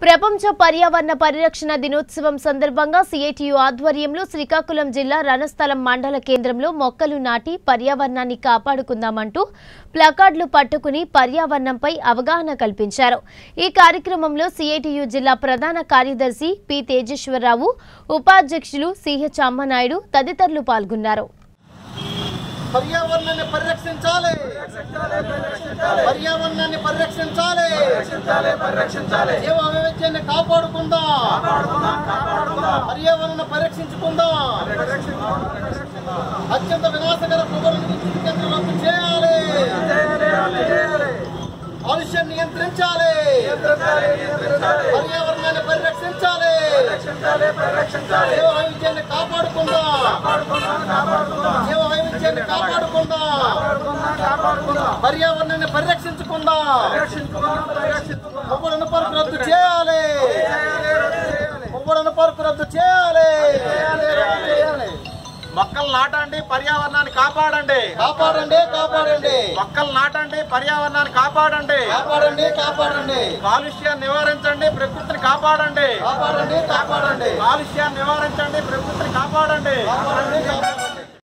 ప్రపంచ పర్యావరణ పరిరక్షణ దినోత్సవం సందర్భంగా సిఐటియు ఆధ్వర్యంలో శ్రీకాకుళం జిల్లా రణస్థలం మండల కేంద్రంలో మొక్కలు నాటి పర్యావరణాన్ని కాపాడుకుందామంటూ ప్లకార్డులు పట్టుకుని పర్యావరణంపై అవగాహన కల్పించారు ఈ కార్యక్రమంలో సిఐటియు జిల్లా ప్రధాన కార్యదర్శి పి తేజేశ్వరరావు ఉపాధ్యక్షులు సిహెచ్ అమ్మనాయుడు తదితరులు పాల్గొన్నారు పర్యావరణాన్ని పరిరక్షించాలి పర్యావరణాన్ని పరిరక్షించాలి జీవ వైవిధ్యాన్ని కాపాడుకుందాం పర్యావరణ పరిరక్షించుకుందాం అత్యంత వినాశకర పొగలు విద్యుత్ కేంద్రం రద్దు చేయాలి కాలుష్యం నియంత్రించాలి పర్యావరణాన్ని పరిరక్షించాలి జీవ వైవిధ్యాన్ని కాపాడుకుందాం జీవ వైవిధ్యాన్ని కాపాడుకుందాం పర్యావరణాన్ని పరిరక్షించుకుందాం కొబ్బరి పరుకు రద్దు చేయాలి కొబ్బరి పరుకు రద్దు చేయాలి మొక్కలు నాటండి పర్యావరణాన్ని కాపాడండి కాపాడండి కాపాడండి మొక్కలు నాటండి పర్యావరణాన్ని కాపాడండి కాపాడండి కాపాడండి కాలుష్యాన్ని నివారించండి ప్రకృతిని కాపాడండి కాపాడండి కాపాడండి కాలుష్యాన్ని నివారించండి ప్రకృతిని కాపాడండి కాపాడండి కాపాడండి